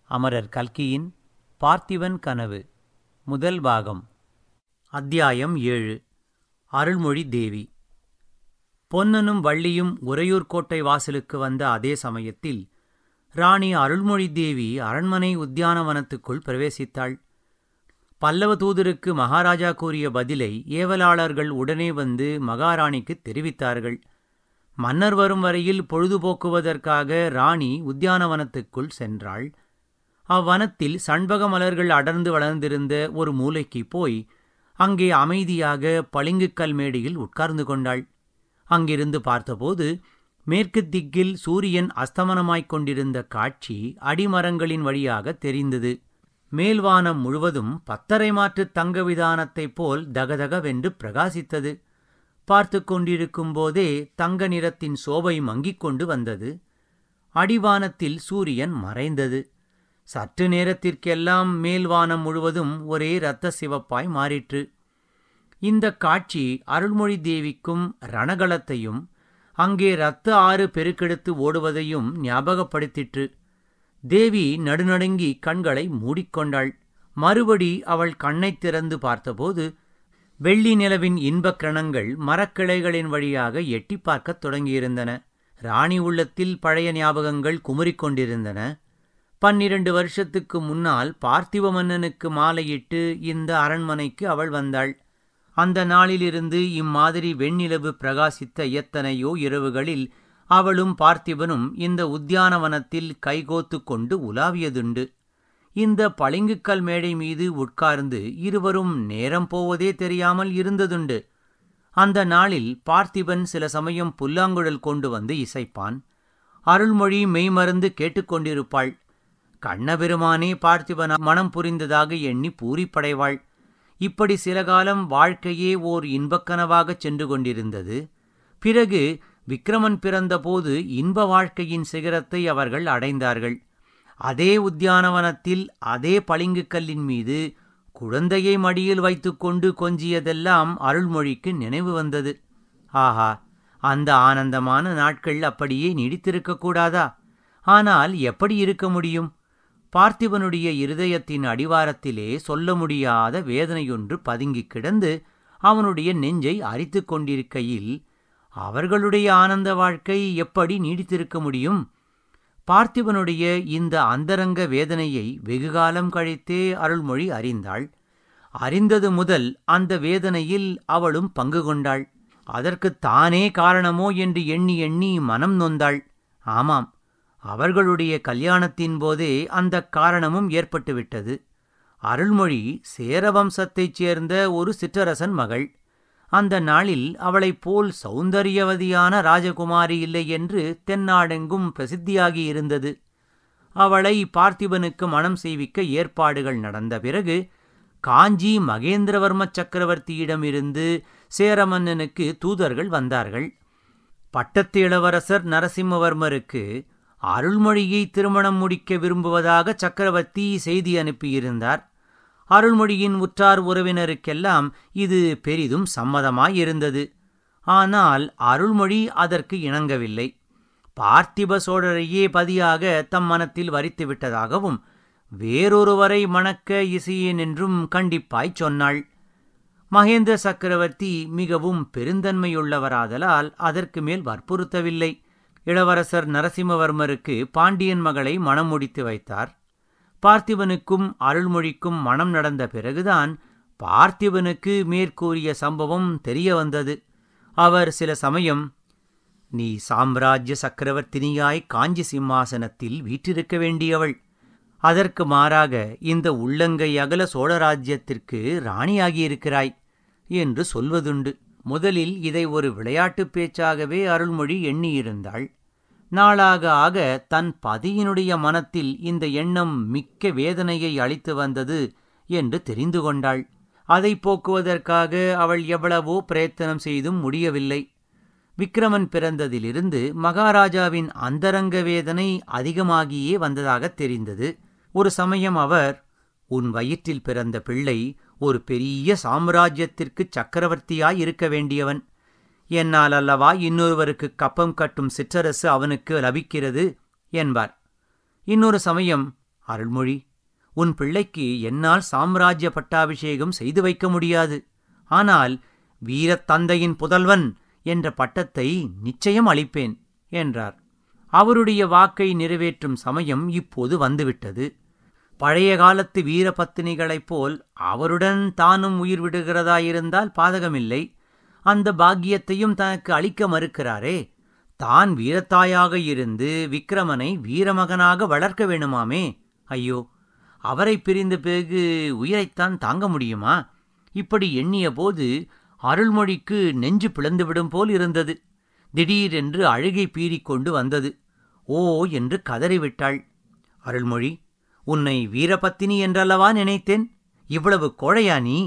அமரர் கல்கியின் பார்த்திபன் கனவு முதல் பாகம் அத்தியாயம் ஏழு அருள்மொழி தேவி பொன்னனும் வள்ளியும் உறையூர் கோட்டை வாசலுக்கு வந்த அதே சமயத்தில் ராணி அருள்மொழி தேவி அரண்மனை உத்தியானவனத்துக்குள் பிரவேசித்தாள் பல்லவ தூதருக்கு மகாராஜா கூறிய பதிலை ஏவலாளர்கள் உடனே வந்து மகாராணிக்குத் தெரிவித்தார்கள் மன்னர் வரும் வரையில் பொழுதுபோக்குவதற்காக ராணி உத்தியானவனத்துக்குள் சென்றாள் அவ்வனத்தில் சண்பக மலர்கள் அடர்ந்து வளர்ந்திருந்த ஒரு மூலைக்கு போய் அங்கே அமைதியாக பளிங்குக்கல் மேடையில் உட்கார்ந்து கொண்டாள் அங்கிருந்து பார்த்தபோது மேற்கு திக்கில் சூரியன் அஸ்தமனமாய்க் கொண்டிருந்த காட்சி அடிமரங்களின் வழியாக தெரிந்தது மேல்வானம் முழுவதும் பத்தரை மாற்று தங்க விதானத்தைப் போல் தகதகவென்று பிரகாசித்தது பார்த்து கொண்டிருக்கும் போதே தங்க நிறத்தின் சோபை மங்கிக் கொண்டு வந்தது அடிவானத்தில் சூரியன் மறைந்தது சற்று நேரத்திற்கெல்லாம் மேல்வானம் முழுவதும் ஒரே இரத்த சிவப்பாய் மாறிற்று இந்த காட்சி அருள்மொழி தேவிக்கும் ரணகலத்தையும் அங்கே இரத்த ஆறு பெருக்கெடுத்து ஓடுவதையும் ஞாபகப்படுத்திற்று தேவி நடுநடுங்கி கண்களை மூடிக்கொண்டாள் மறுபடி அவள் கண்ணைத் திறந்து பார்த்தபோது வெள்ளி நிலவின் இன்பக் கிரணங்கள் மரக்கிளைகளின் வழியாக எட்டி பார்க்கத் தொடங்கியிருந்தன ராணி உள்ளத்தில் பழைய ஞாபகங்கள் குமுறிக் கொண்டிருந்தன பன்னிரண்டு வருஷத்துக்கு முன்னால் பார்த்திவ மன்னனுக்கு மாலையிட்டு இந்த அரண்மனைக்கு அவள் வந்தாள் அந்த நாளிலிருந்து இம்மாதிரி வெண்ணிலவு பிரகாசித்த எத்தனையோ இரவுகளில் அவளும் பார்த்திபனும் இந்த உத்தியானவனத்தில் கைகோத்து கொண்டு உலாவியதுண்டு இந்த பளிங்குக்கல் மேடை மீது உட்கார்ந்து இருவரும் நேரம் போவதே தெரியாமல் இருந்ததுண்டு அந்த நாளில் பார்த்திபன் சில சமயம் புல்லாங்குழல் கொண்டு வந்து இசைப்பான் அருள்மொழி மெய்மறந்து கேட்டுக்கொண்டிருப்பாள் கண்ணபெருமானே பார்த்திபன் மனம் புரிந்ததாக எண்ணி பூரிப்படைவாள் இப்படி சில காலம் வாழ்க்கையே ஓர் இன்பக்கனவாகச் சென்று கொண்டிருந்தது பிறகு விக்ரமன் பிறந்தபோது இன்ப வாழ்க்கையின் சிகரத்தை அவர்கள் அடைந்தார்கள் அதே உத்தியானவனத்தில் அதே பளிங்குக்கல்லின் மீது குழந்தையை மடியில் வைத்துக்கொண்டு கொஞ்சியதெல்லாம் அருள்மொழிக்கு நினைவு வந்தது ஆஹா அந்த ஆனந்தமான நாட்கள் அப்படியே நீடித்திருக்கக்கூடாதா ஆனால் எப்படி இருக்க முடியும் பார்த்திபனுடைய இருதயத்தின் அடிவாரத்திலே சொல்ல முடியாத வேதனையொன்று பதுங்கிக் கிடந்து அவனுடைய நெஞ்சை அரித்து கொண்டிருக்கையில் அவர்களுடைய ஆனந்த வாழ்க்கை எப்படி நீடித்திருக்க முடியும் பார்த்திபனுடைய இந்த அந்தரங்க வேதனையை வெகுகாலம் கழித்தே அருள்மொழி அறிந்தாள் அறிந்தது முதல் அந்த வேதனையில் அவளும் பங்கு கொண்டாள் அதற்கு தானே காரணமோ என்று எண்ணி எண்ணி மனம் நொந்தாள் ஆமாம் அவர்களுடைய கல்யாணத்தின் போதே அந்த காரணமும் ஏற்பட்டுவிட்டது அருள்மொழி சேரவம்சத்தைச் சேர்ந்த ஒரு சிற்றரசன் மகள் அந்த நாளில் அவளைப் போல் சௌந்தரியவதியான ராஜகுமாரி இல்லை என்று தென்னாடெங்கும் பிரசித்தியாகி இருந்தது அவளை பார்த்திபனுக்கு மனம் செய்விக்க ஏற்பாடுகள் நடந்த பிறகு காஞ்சி மகேந்திரவர்ம சக்கரவர்த்தியிடமிருந்து சேரமன்னனுக்கு தூதர்கள் வந்தார்கள் பட்டத்து இளவரசர் நரசிம்மவர்மருக்கு அருள்மொழியை திருமணம் முடிக்க விரும்புவதாக சக்கரவர்த்தி செய்தி அனுப்பியிருந்தார் அருள்மொழியின் உற்றார் உறவினருக்கெல்லாம் இது பெரிதும் சம்மதமாயிருந்தது ஆனால் அருள்மொழி அதற்கு இணங்கவில்லை பார்த்திப சோழரையே பதியாக தம் மனத்தில் வரித்து விட்டதாகவும் வேறொருவரை மணக்க இசையேன் என்றும் கண்டிப்பாய்ச் சொன்னாள் மகேந்திர சக்கரவர்த்தி மிகவும் பெருந்தன்மையுள்ளவராதலால் அதற்கு மேல் வற்புறுத்தவில்லை இளவரசர் நரசிம்மவர்மருக்கு பாண்டியன் மகளை மணம் முடித்து வைத்தார் பார்த்திபனுக்கும் அருள்மொழிக்கும் மனம் நடந்த பிறகுதான் பார்த்திபனுக்கு மேற்கூறிய சம்பவம் தெரிய வந்தது அவர் சில சமயம் நீ சாம்ராஜ்ய சக்கரவர்த்தினியாய் காஞ்சி சிம்மாசனத்தில் வீற்றிருக்க வேண்டியவள் அதற்கு மாறாக இந்த உள்ளங்கை அகல சோழராஜ்யத்திற்கு ராணியாகியிருக்கிறாய் என்று சொல்வதுண்டு முதலில் இதை ஒரு விளையாட்டுப் பேச்சாகவே அருள்மொழி எண்ணியிருந்தாள் நாளாக ஆக தன் பதியினுடைய மனத்தில் இந்த எண்ணம் மிக்க வேதனையை அளித்து வந்தது என்று தெரிந்து கொண்டாள் அதை போக்குவதற்காக அவள் எவ்வளவோ பிரயத்தனம் செய்தும் முடியவில்லை விக்ரமன் பிறந்ததிலிருந்து மகாராஜாவின் அந்தரங்க வேதனை அதிகமாகியே வந்ததாகத் தெரிந்தது ஒரு சமயம் அவர் உன் வயிற்றில் பிறந்த பிள்ளை ஒரு பெரிய சாம்ராஜ்யத்திற்கு சக்கரவர்த்தியாய் இருக்க வேண்டியவன் என்னால் அல்லவா இன்னொருவருக்கு கப்பம் கட்டும் சிற்றரசு அவனுக்கு லபிக்கிறது என்பார் இன்னொரு சமயம் அருள்மொழி உன் பிள்ளைக்கு என்னால் சாம்ராஜ்ய பட்டாபிஷேகம் செய்து வைக்க முடியாது ஆனால் வீரத் தந்தையின் புதல்வன் என்ற பட்டத்தை நிச்சயம் அளிப்பேன் என்றார் அவருடைய வாக்கை நிறைவேற்றும் சமயம் இப்போது வந்துவிட்டது பழைய காலத்து வீரபத்தினிகளைப் போல் அவருடன் தானும் உயிர் விடுகிறதாயிருந்தால் பாதகமில்லை அந்த பாக்கியத்தையும் தனக்கு அளிக்க மறுக்கிறாரே தான் வீரத்தாயாக இருந்து விக்கிரமனை வீரமகனாக வளர்க்க வேணுமாமே ஐயோ அவரை பிரிந்த பிறகு உயிரைத்தான் தாங்க முடியுமா இப்படி எண்ணிய போது அருள்மொழிக்கு நெஞ்சு பிளந்துவிடும் போல் இருந்தது திடீரென்று அழுகை பீறிக்கொண்டு வந்தது ஓ என்று கதறிவிட்டாள் அருள்மொழி உன்னை வீரபத்தினி என்றல்லவா நினைத்தேன் இவ்வளவு கோழையா நீ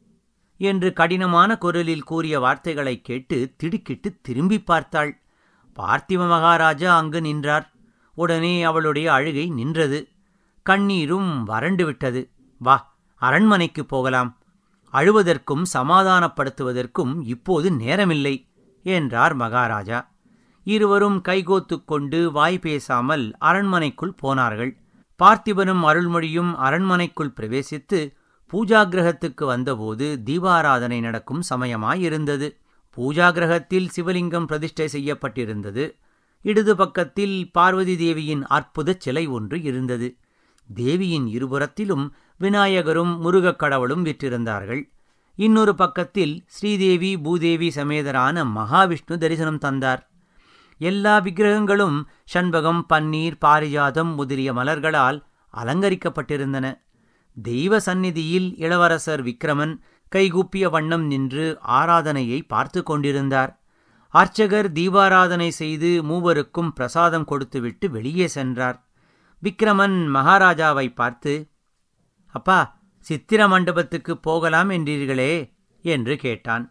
என்று கடினமான குரலில் கூறிய வார்த்தைகளைக் கேட்டு திடுக்கிட்டு திரும்பி பார்த்தாள் பார்த்திவ மகாராஜா அங்கு நின்றார் உடனே அவளுடைய அழுகை நின்றது கண்ணீரும் வறண்டு விட்டது வா அரண்மனைக்கு போகலாம் அழுவதற்கும் சமாதானப்படுத்துவதற்கும் இப்போது நேரமில்லை என்றார் மகாராஜா இருவரும் கைகோத்துக் கொண்டு வாய் பேசாமல் அரண்மனைக்குள் போனார்கள் பார்த்திபனும் அருள்மொழியும் அரண்மனைக்குள் பிரவேசித்து பூஜாகிரகத்துக்கு வந்தபோது தீபாராதனை நடக்கும் சமயமாயிருந்தது பூஜாகிரகத்தில் சிவலிங்கம் பிரதிஷ்டை செய்யப்பட்டிருந்தது இடது பக்கத்தில் பார்வதி தேவியின் அற்புதச் சிலை ஒன்று இருந்தது தேவியின் இருபுறத்திலும் விநாயகரும் முருகக் கடவுளும் விற்றிருந்தார்கள் இன்னொரு பக்கத்தில் ஸ்ரீதேவி பூதேவி சமேதரான மகாவிஷ்ணு தரிசனம் தந்தார் எல்லா விக்கிரகங்களும் சண்பகம் பன்னீர் பாரிஜாதம் முதலிய மலர்களால் அலங்கரிக்கப்பட்டிருந்தன தெய்வ சந்நிதியில் இளவரசர் விக்ரமன் கைகூப்பிய வண்ணம் நின்று ஆராதனையை பார்த்து கொண்டிருந்தார் அர்ச்சகர் தீபாராதனை செய்து மூவருக்கும் பிரசாதம் கொடுத்துவிட்டு வெளியே சென்றார் விக்ரமன் மகாராஜாவை பார்த்து அப்பா சித்திர மண்டபத்துக்கு போகலாம் என்றீர்களே என்று கேட்டான்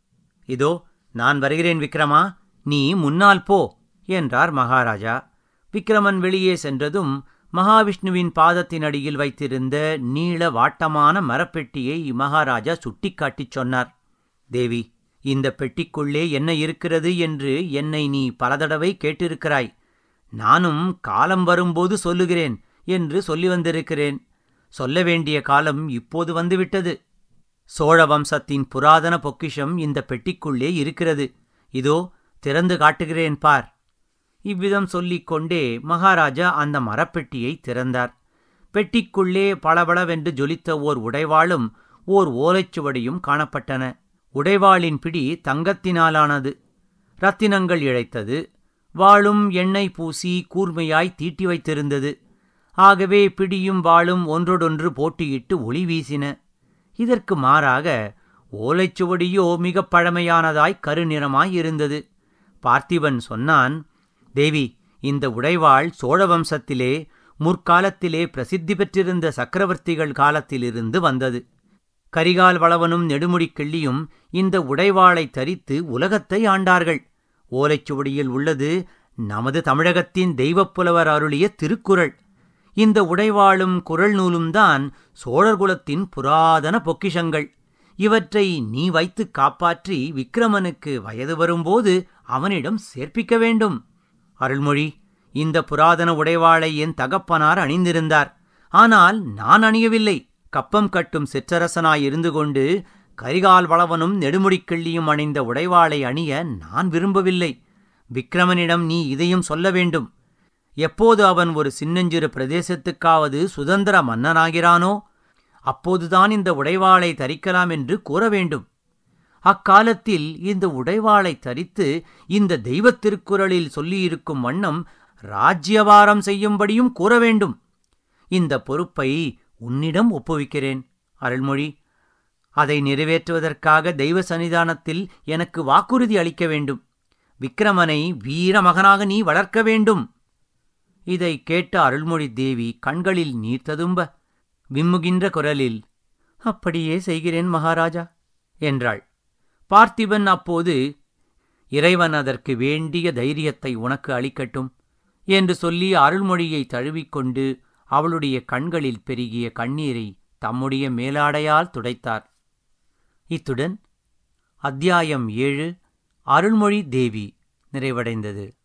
இதோ நான் வருகிறேன் விக்ரமா நீ முன்னால் போ என்றார் மகாராஜா விக்ரமன் வெளியே சென்றதும் மகாவிஷ்ணுவின் பாதத்தின் அடியில் வைத்திருந்த நீள வாட்டமான மரப்பெட்டியை மகாராஜா சுட்டிக்காட்டிச் சொன்னார் தேவி இந்த பெட்டிக்குள்ளே என்ன இருக்கிறது என்று என்னை நீ பல தடவை கேட்டிருக்கிறாய் நானும் காலம் வரும்போது சொல்லுகிறேன் என்று சொல்லி வந்திருக்கிறேன் சொல்ல வேண்டிய காலம் இப்போது வந்துவிட்டது சோழ வம்சத்தின் புராதன பொக்கிஷம் இந்த பெட்டிக்குள்ளே இருக்கிறது இதோ திறந்து காட்டுகிறேன் பார் இவ்விதம் சொல்லிக் கொண்டே மகாராஜா அந்த மரப்பெட்டியை திறந்தார் பெட்டிக்குள்ளே பளபளவென்று ஜொலித்த ஓர் உடைவாளும் ஓர் ஓலைச்சுவடியும் காணப்பட்டன உடைவாளின் பிடி தங்கத்தினாலானது ரத்தினங்கள் இழைத்தது வாளும் எண்ணெய் பூசி கூர்மையாய் தீட்டி வைத்திருந்தது ஆகவே பிடியும் வாளும் ஒன்றொடொன்று போட்டியிட்டு ஒளி வீசின இதற்கு மாறாக ஓலைச்சுவடியோ மிகப் பழமையானதாய் கருநிறமாய் இருந்தது பார்த்திபன் சொன்னான் தேவி இந்த உடைவாள் சோழ வம்சத்திலே முற்காலத்திலே பிரசித்தி பெற்றிருந்த சக்கரவர்த்திகள் காலத்திலிருந்து வந்தது கரிகால் வளவனும் நெடுமுடிக் கிள்ளியும் இந்த உடைவாளை தரித்து உலகத்தை ஆண்டார்கள் ஓலைச்சுவடியில் உள்ளது நமது தமிழகத்தின் தெய்வப்புலவர் அருளிய திருக்குறள் இந்த உடைவாளும் குரல் நூலும்தான் சோழர்குலத்தின் புராதன பொக்கிஷங்கள் இவற்றை நீ வைத்து காப்பாற்றி விக்கிரமனுக்கு வயது வரும்போது அவனிடம் சேர்ப்பிக்க வேண்டும் அருள்மொழி இந்த புராதன உடைவாளை என் தகப்பனார் அணிந்திருந்தார் ஆனால் நான் அணியவில்லை கப்பம் கட்டும் சிற்றரசனாய் இருந்து கொண்டு கரிகால் வளவனும் நெடுமுடிக்கிள்ளியும் அணிந்த உடைவாளை அணிய நான் விரும்பவில்லை விக்கிரமனிடம் நீ இதையும் சொல்ல வேண்டும் எப்போது அவன் ஒரு சின்னஞ்சிறு பிரதேசத்துக்காவது சுதந்திர மன்னனாகிறானோ அப்போதுதான் இந்த உடைவாளை தரிக்கலாம் என்று கூற வேண்டும் அக்காலத்தில் இந்த உடைவாளை தரித்து இந்த தெய்வத் திருக்குறளில் சொல்லியிருக்கும் வண்ணம் ராஜ்யபாரம் செய்யும்படியும் கூற வேண்டும் இந்த பொறுப்பை உன்னிடம் ஒப்புவிக்கிறேன் அருள்மொழி அதை நிறைவேற்றுவதற்காக தெய்வ சன்னிதானத்தில் எனக்கு வாக்குறுதி அளிக்க வேண்டும் விக்கிரமனை வீர மகனாக நீ வளர்க்க வேண்டும் இதை கேட்ட அருள்மொழி தேவி கண்களில் நீர் ததும்ப விம்முகின்ற குரலில் அப்படியே செய்கிறேன் மகாராஜா என்றாள் பார்த்திபன் அப்போது இறைவன் அதற்கு வேண்டிய தைரியத்தை உனக்கு அளிக்கட்டும் என்று சொல்லி அருள்மொழியை தழுவிக்கொண்டு அவளுடைய கண்களில் பெருகிய கண்ணீரை தம்முடைய மேலாடையால் துடைத்தார் இத்துடன் அத்தியாயம் ஏழு அருள்மொழி தேவி நிறைவடைந்தது